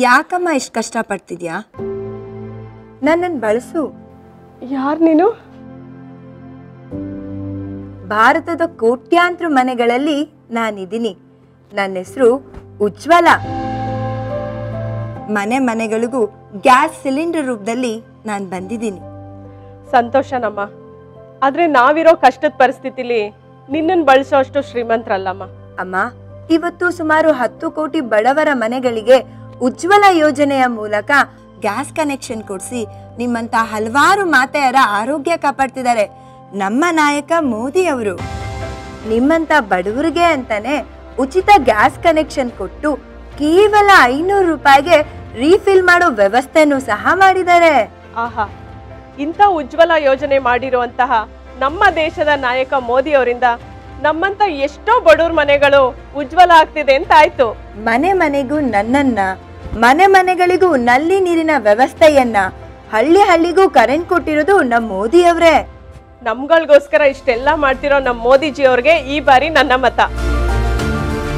ಯಾಕಮ್ಮ ಇಷ್ಟು ಕಷ್ಟಪಡ್ತಿದ್ಯಾ ನನ್ನನ್ನು ಬಳಸು ಯಾರು ನೀನು ಭಾರತದ ಕೋಟ್ಯಾಂತರ ಮನೆಗಳಲ್ಲಿ ನಾನಿದ್ದೀನಿ ನನ್ನ ಹೆಸರು ಉಜ್ವಲ ಮನೆ ಮನೆಗಳಿಗೂ ಗ್ಯಾಸ್ ಸಿಲಿಂಡರ್ ರೂಪದಲ್ಲಿ ನಾನು ಬಂದಿದ್ದೀನಿ ಸಂತೋಷನಮ್ಮ ಆದ್ರೆ ನಾವಿರೋ ಕಷ್ಟದ ಪರಿಸ್ಥಿತಿಲಿ ನಿನ್ನನ್ನು ಬಳಸೋ ಅಷ್ಟು ಶ್ರೀಮಂತರಲ್ಲಮ್ಮ ಅಮ್ಮ ಇವತ್ತು ಸುಮಾರು ಹತ್ತು ಕೋಟಿ ಬಡವರ ಮನೆಗಳಿಗೆ ಉಜ್ವಲ ಯೋಜನೆಯ ಮೂಲಕ ಗ್ಯಾಸ್ ಕನೆಕ್ಷನ್ ಕೊಡಿಸಿ ನಿಮ್ಮಂತ ಹಲವಾರು ಮಾತೆಯರ ಆರೋಗ್ಯ ಕಾಪಾಡ್ತಿದ್ದಾರೆ ನಮ್ಮ ನಾಯಕ ಮೋದಿ ಅವರು ನಿಮ್ಮಂತ ಬಡವರಿಗೆ ಅಂತಾನೆ ಉಚಿತ ಗ್ಯಾಸ್ ಕನೆಕ್ಷನ್ ಕೊಟ್ಟು ಕೇವಲ ಐನೂರು ರೂಪಾಯಿಗೆ ರೀಫಿಲ್ ಮಾಡೋ ವ್ಯವಸ್ಥೆನೂ ಸಹ ಮಾಡಿದ್ದಾರೆ ಆಹಾ ಇಂಥ ಉಜ್ವಲ ಯೋಜನೆ ಮಾಡಿರುವಂತಹ ನಮ್ಮ ದೇಶದ ನಾಯಕ ಮೋದಿ ಅವರಿಂದ ನಮ್ಮಂತ ಎಷ್ಟೋ ಬಡವ್ರ ಮನೆಗಳು ಉಜ್ವಲ ಆಗ್ತಿದೆ ಅಂತ ಆಯ್ತು ಮನೆ ಮನೆಗೂ ನನ್ನನ್ನ ಮನೆ ಮನೆಗಳಿಗೂ ನಲ್ಲಿ ನೀರಿನ ವ್ಯವಸ್ಥೆಯನ್ನ ಹಳ್ಳಿ ಹಳ್ಳಿಗೂ ಕರೆಂಟ್ ಕೊಟ್ಟಿರೋದು ನಮ್ಮ ಮೋದಿ ಅವರೇ ನಮ್ಗಳಿಗೋಸ್ಕರ ಇಷ್ಟೆಲ್ಲ ಮಾಡ್ತಿರೋ ನಮ್ಮ ಮೋದಿಜಿ ಅವ್ರಿಗೆ ಈ ಬಾರಿ ನನ್ನ ಮತ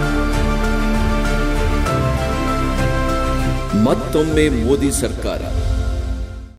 ಮತ್ತೊಮ್ಮೆ ಮೋದಿ ಸರ್ಕಾರ